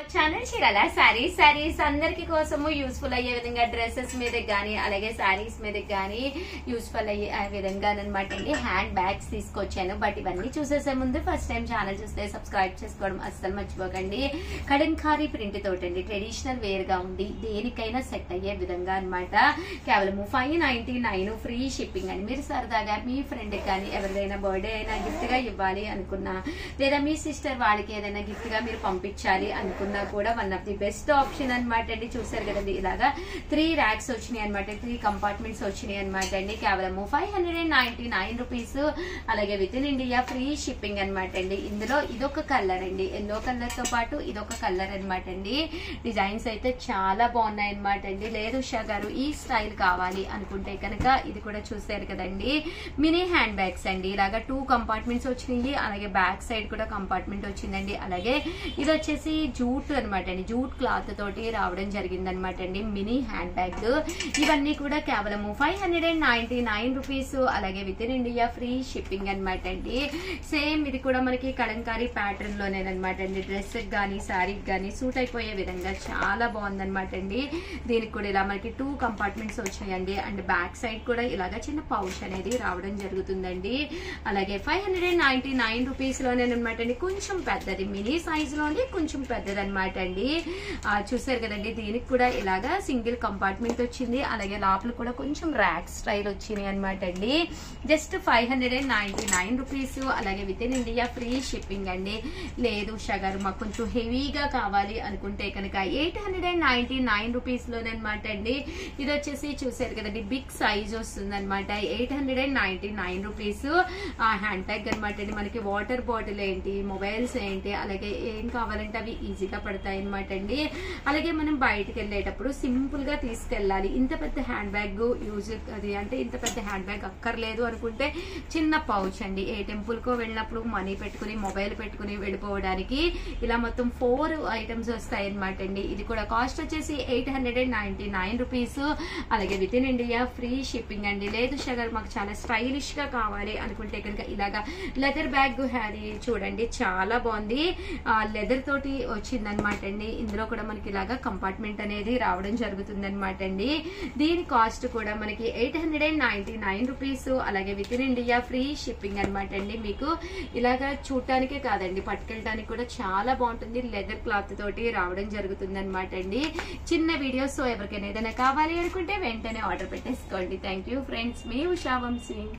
channel Chirala saris saris అందరికి కోసము useful అయ్యే విధంగా డ్రెస్సెస్ మీద గానీ అలాగే సారీస్ మీద గానీ యూస్ఫుల్ అయ్యే ఆ విధంగా అనమాట అండి హ్యాండ్ బ్యాగ్స్ తీసుకొచ్చాను బట్ ఇవన్నీ చూసేసే ముందు ఫస్ట్ టైం ఛానల్ చూస్తే సబ్స్క్రైబ్ చేసుకోవడం అస్సలు మర్చిపోకండి కడంకారీ ప్రింట్ తోటండి ట్రెడిషనల్ వేర్ గా ఉండి దేనికైనా సెట్ అయ్యే విధంగా అన్నమాట కేవలం five ninety nine free shipping అండి మీరు సరదాగా మీ ఫ్రెండ్ కానీ ఎవరిదైనా బర్త్డే అయినా గిఫ్ట్ గా ఇవ్వాలి అనుకున్నా లేదా మీ సిస్టర్ వాళ్ళకి ఏదైనా గిఫ్ట్ గా మీరు పంపించాలి అనుకున్నా కూడా one of the best option అనమాట అండి చూసారు కదండి ఇలాగా త్రీ ర్యాక్స్ వచ్చినాయి అనమాట త్రీ కంపార్ట్మెంట్స్ వచ్చినాయి అనమాట అండి కేవలము five hundred and ninety nine rupees అలాగే within India free shipping అనమాట అండి ఇందులో ఇదొక కలర్ అండి ఎల్లో కలర్ తో పాటు ఇదొక కలర్ అనమాట అండి డిజైన్స్ అయితే చాలా బాగున్నాయి అనమాట అండి లేదు ఉషా గారు ఈ స్టైల్ కావాలి అనుకుంటే కనుక ఇది కూడా చూసారు కదండి మినీ హ్యాండ్ బ్యాగ్స్ అండి ఇలాగా టూ కంపార్ట్మెంట్స్ వచ్చినాయి అలాగే బ్యాక్ సైడ్ కూడా కంపార్ట్మెంట్ వచ్చిందండి అలాగే ఇది వచ్చేసి జూట్ అనమాట అండి జూట్ క్లాత్ తోటి రావడం జరిగింది అనమాట అండి మినీ హ్యాండ్ బ్యాగ్ ఇవన్నీ కూడా కేవలం five hundred and ninety nine rupees అలాగే within India free shipping అనమాట అండి సేమ్ ఇది కూడా మనకి కలంకారీ ప్యాటర్న్ లోనేనమాట అండి డ్రెస్ కానీ శారీకి కానీ సూట్ అయిపోయే విధంగా చాలా బాగుందన్నమాట అండి దీనికి కూడా ఇలా మనకి టూ కంపార్ట్మెంట్స్ వచ్చినాయండి అండ్ బ్యాక్ సైడ్ కూడా ఇలాగ చిన్న పౌచ్ అనేది రావడం జరుగుతుందండి అలాగే five hundred and ninety nine rupees లోనేనమాట అండి కొంచెం పెద్దది మినీ సైజ్ లోనే కొంచెం పెద్దది అనమాట అండి ఆ, చూసారు కదండి దీనికి కూడా ఇలాగా సింగిల్ కంపార్ట్మెంట్ వచ్చింది అలాగే లోపల కూడా కొంచెం ర్యాక్ స్టైల్ వచ్చినాయి అనమాట అండి just five hundred and ninety nine rupees అలాగే within India free shipping అండి లేదు ఉషా గారు మాకు కొంచెం హెవీగా కావాలి అనుకుంటే కనుక eight hundred and ninety nine rupees లోనమాట అండి ఇది వచ్చేసి చూసారు కదండి బిగ్ సైజ్ వస్తుంది అనమాట eight hundred and ninety nine rupees hand bag అనమాట అండి మనకి వాటర్ బాటిల్ ఏంటి మొబైల్స్ ఏంటి అలాగే ఏం కావాలంటే అవి ఈజీగా పడతాయి అనమాట అండి అలాగే మనం బయటకు వెళ్ళేటప్పుడు సింపుల్ గా తీసుకెళ్ళాలి ఇంత పెద్ద హ్యాండ్ బ్యాగ్ యూజ్ అది అంటే ఇంత పెద్ద హ్యాండ్ బ్యాగ్ అక్కర్లేదు అనుకుంటే చిన్న పౌచ్ అండి ఏ టెంపుల్ కో వెళ్ళినప్పుడు మనీ పెట్టుకుని మొబైల్ పెట్టుకుని వెళ్ళిపోవడానికి ఇలా మొత్తం ఫోర్ ఐటమ్స్ వస్తాయి అనమాట అండి ఇది కూడా కాస్ట్ వచ్చేసి eight hundred and ninety nine rupees అలాగే within India free shipping అండి లేదు షగర్ మాకు చాలా స్టైలిష్ గా కావాలి అనుకుంటే కనుక ఇలాగా లెదర్ బ్యాగ్ హ్యారీ చూడండి చాలా బాగుంది లెదర్ తోటి వచ్చిందనమాట అండి ఇందులో కూడా మనకి ఇలాగా కంపార్ట్మెంట్ అనేది రావడం జరుగుతుంది అనమాట అండి దీని కాస్ట్ కూడా మనకి eight hundred and ninety nine rupees అలాగే within India free shipping అనమాట అండి మీకు ఇలాగా చూడటానికే కాదండి పట్టుకెళ్ళడానికి కూడా చాలా బాగుంటుంది లెదర్ క్లాత్ తోటి రావడం జరుగుతుంది అనమాట అండి చిన్న వీడియోస్ సో ఎవరికైనా ఏదైనా కావాలి అనుకుంటే వెంటనే ఆర్డర్ పెట్టేసుకోండి థ్యాంక్ యూ ఫ్రెండ్స్ మీ ఉషా వంశీ